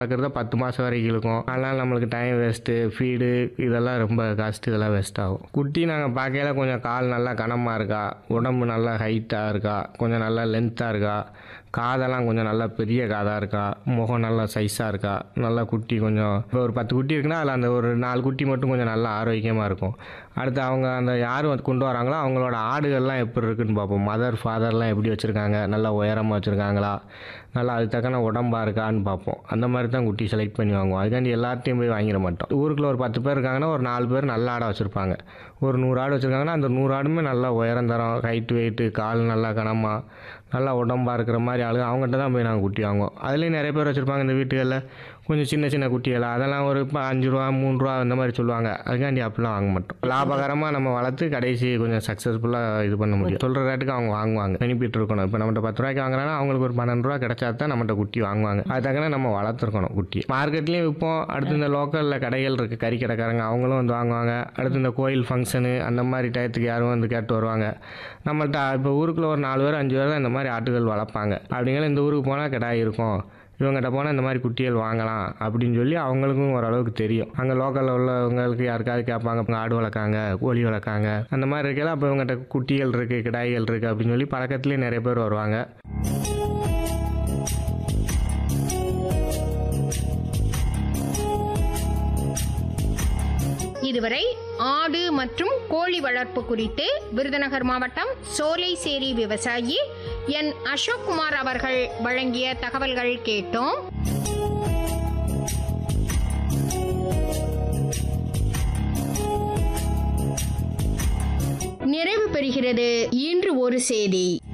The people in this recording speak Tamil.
பார்க்குறத பத்து மாதம் வரைக்கும் இருக்கும் அதனால் நம்மளுக்கு டைம் வேஸ்ட்டு ஃபீடு இதெல்லாம் ரொம்ப காஸ்ட் இதெல்லாம் வேஸ்ட் ஆகும் குட்டி நாங்கள் பார்க்கையில கொஞ்சம் கால் நல்லா கனமாக இருக்கா உடம்பு நல்லா ஹைட்டாக இருக்கா கொஞ்சம் நல்லா லென்த்தாக இருக்கா காதெல்லாம் கொஞ்சம் நல்லா பெரிய காதாக இருக்கா முகம் நல்லா சைஸாக இருக்கா நல்லா குட்டி கொஞ்சம் இப்போ ஒரு பத்து குட்டி இருக்குன்னா அதில் அந்த ஒரு நாலு குட்டி மட்டும் கொஞ்சம் நல்லா ஆரோக்கியமாக இருக்கும் அடுத்து அவங்க அந்த யார் வந்து கொண்டு வராங்களோ அவங்களோட ஆடுகள்லாம் எப்படி இருக்குன்னு பார்ப்போம் மதர் ஃபாதர்லாம் எப்படி வச்சுருக்காங்க நல்லா உயரமாக வச்சுருக்காங்களா நல்லா அது தக்கன உடம்பாக இருக்கான்னு பார்ப்போம் அந்த மாதிரி தான் குட்டி செலக்ட் பண்ணி வாங்குவோம் அதுக்காண்டி எல்லாத்தையும் போய் வாங்கிட மாட்டோம் ஊருக்குள்ள ஒரு பத்து பேர் இருக்காங்கன்னா ஒரு நாலு பேர் நல்ல ஆடை வச்சுருப்பாங்க ஒரு நூறு ஆடு வச்சுருக்காங்கன்னா அந்த நூறு ஆடுமே நல்லா உயரம் தரம் ஹைட் வெயிட்டு கால் நல்லா கனமாக நல்லா உடம்பாக இருக்கிற மாதிரி ஆளு அவங்ககிட்ட தான் போய் நாங்கள் குட்டி வாங்குவோம் அதுலேயும் நிறைய பேர் வச்சுருப்பாங்க இந்த வீட்டுகளில் கொஞ்சம் சின்ன சின்ன குட்டிகள் அதெல்லாம் ஒரு இப்போ அஞ்சு ரூபா மூணு ரூபா அந்த மாதிரி சொல்லுவாங்க அதுக்காண்டி அப்படிலாம் வாங்க மாட்டோம் லாபகரமாக நம்ம வளர்த்து கடைசி கொஞ்சம் சக்ஸஸ்ஃபுல்லாக இது பண்ண முடியும் சொல்கிற ரேட்டுக்கு அவங்க வாங்குவாங்க பெனிஃபிட் இருக்கணும் இப்போ நம்மகிட்ட பத்து ரூபாய்க்கு வாங்குறாங்கன்னா அவங்களுக்கு ஒரு பன்னெண்டு ரூபா கிடைச்சா தான் நம்மகிட்ட குட்டி வாங்குவாங்க அது தக்கன நம்ம வளர்த்துருக்கணும் குட்டி மார்க்கெட்லேயும் விற்போம் அடுத்து இந்த லோக்கலில் கடைகள் இருக்குது கறி கடைக்காரங்க அவங்களும் வந்து வாங்குவாங்க அடுத்து இந்த கோயில் ஃபங்க்ஷனு அந்த மாதிரி டயத்துக்கு யாரும் வந்து கேட்டு வருவாங்க நம்மள்ட்ட இப்போ ஊருக்குள்ள ஒரு நாலு பேர் அஞ்சு பேர் தான் இந்த மாதிரி ஆட்டுகள் வளர்ப்பாங்க அப்படிங்கிற இந்த ஊருக்கு போனால் கிடாய் இருக்கும் இவங்ககிட்ட போனால் இந்த மாதிரி குட்டிகள் வாங்கலாம் அப்படின்னு சொல்லி அவங்களுக்கும் ஓரளவுக்கு தெரியும் அங்கே லோக்கலில் உள்ளவங்களுக்கு யாருக்காவது கேட்பாங்க "இவங்க ஆடு வளர்க்காங்க கோழி வளர்க்காங்க அந்த மாதிரி இருக்கையில அப்போ இவங்ககிட்ட குட்டிகள் இருக்குது கிடாய்கள் இருக்குது அப்படின்னு சொல்லி பழக்கத்துலேயே நிறைய பேர் வருவாங்க இதுவரை ஆடு மற்றும் கோழி வளர்ப்பு குறித்து விருதுநகர் மாவட்டம் சோலைசேரி விவசாயி என் அசோக்குமார் அவர்கள் வழங்கிய தகவல்கள் கேட்டோம் நிறைவு பெறுகிறது இன்று ஒரு செய்தி